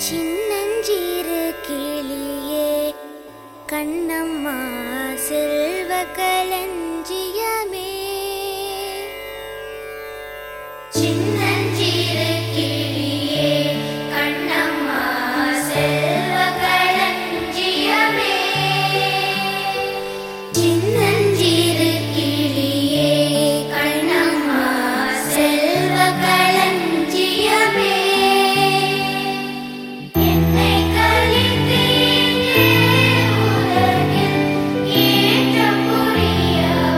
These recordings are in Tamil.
சின்னஞ்சிறு கிளியே கண்ணம்மா செல்வ களஞ்சியமே சின்னஞ்சிறு கிளியே கண்ணம்மா செல்வ களஞ்சியமே சின்னஞ்சிறு கிளியே கண்ணம்மா செல்வ களஞ்சியமே என்னை கலித்தேனே உலகில் ஏற்றம் புரிய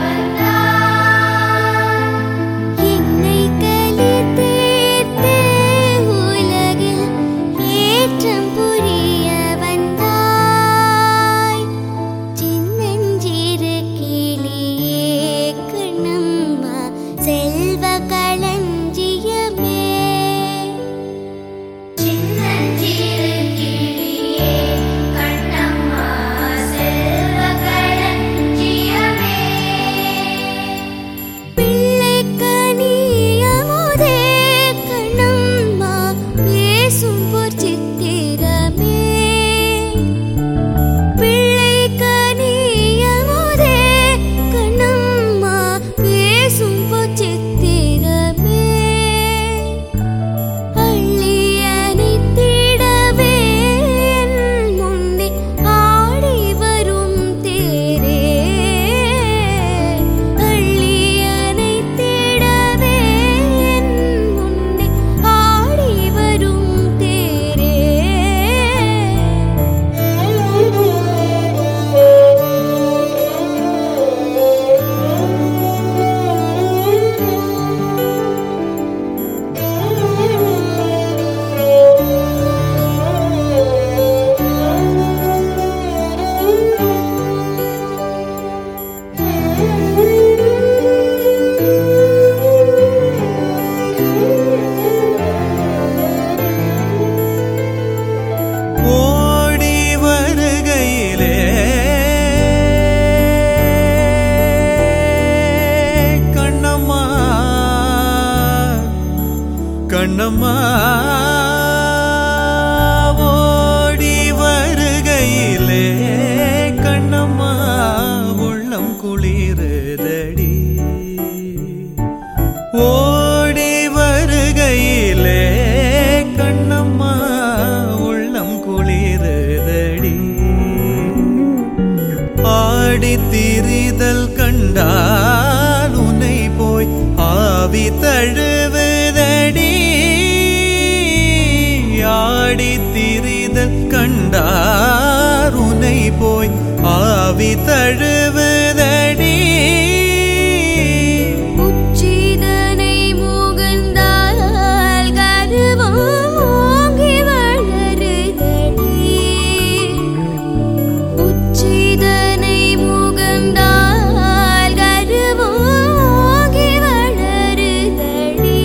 வந்தாய். என்னை கலித்தேர்த்தே உலகில் ஏற்றம் புரிய வந்தாய். சின்னஞ்சிறு கிளியே கண்ணம்மா செல்வ களஞ்சியமே சின்னஞ்சிறு கிளியே கண்ணம்மா செல்வ களஞ்சியமே பிள்ளைக்கனியமுதே கண்ணம்மா பேசும் பொற்சித்திரமே பிள்ளைக்கனியமுதே கண்ணம்மா பேசும் பொற்சித்திரமே அள்ளியனைத்திடவே என் முன்னே ஆடி வரும் தேரே அள்ளியனைத்திடவே என் முன்னே ஆடி வரும் ஓடி வருகையிலே கண்ணம்மா கண்ணம்மா ஓடி வருகையிலே கண்ணம்மா உள்ளம் குளிருதடி ஓடி வருகையிலே கண்ணம்மா உள்ளம் குளிருதடி ஆடி திரிதல் கண்டால் உன்னை போய் ஆவி தழுவுதடி ஆடி திரிதல் கண்டார் உன்னை போய் ஆவி தழுவுதடி உச்சிதனை முகந்தால் கருவம் ஓங்கி வளருதடி உச்சிதனை முகந்தால் கருவம் ஓங்கி வளருதடி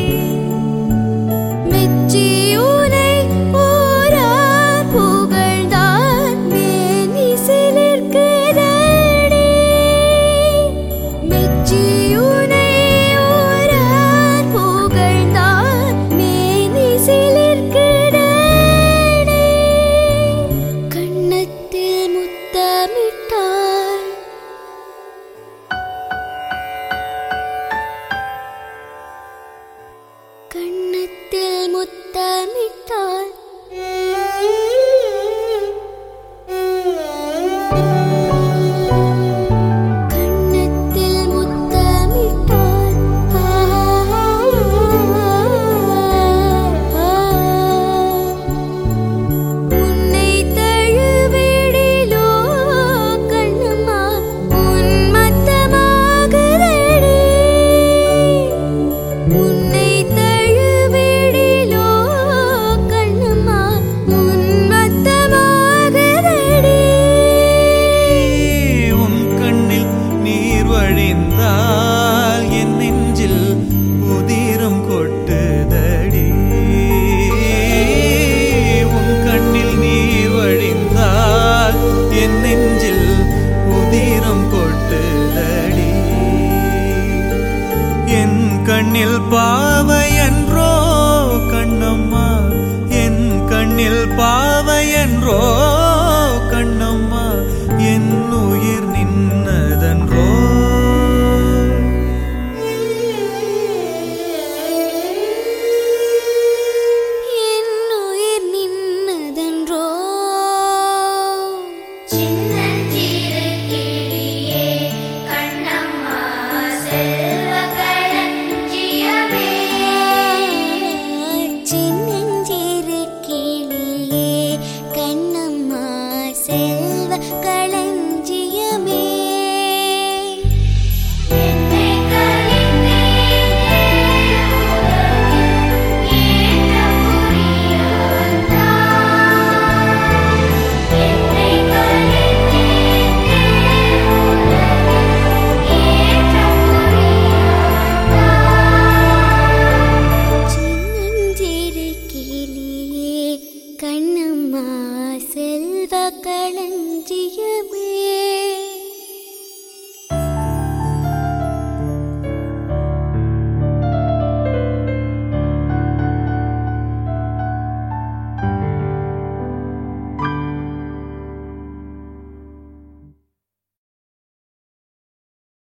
மெச்சியுனை ஓரார் புகழ்ந்தார் மேனி சிலிர்க்குதடி நின்னதன்றோ கண்ணம்மா என் உயிர் நின்னதன்றோ என் உயிர் நின்னதன்றோ சின்னஞ்சிறு கிளியே கண்ணம்மா செல்வ களஞ்சியமே சின்னஞ்சிறு கிளியே கண்ணம்மா செல்வ களஞ்சியமே என்னை கலிந்தே ஏற்ற புரியாதா என்னை கலிந்தே ஏற்ற புரியாதா சின்னஞ்சிறு கிளியே கண்ணம்மா செல்வ களஞ்சியமே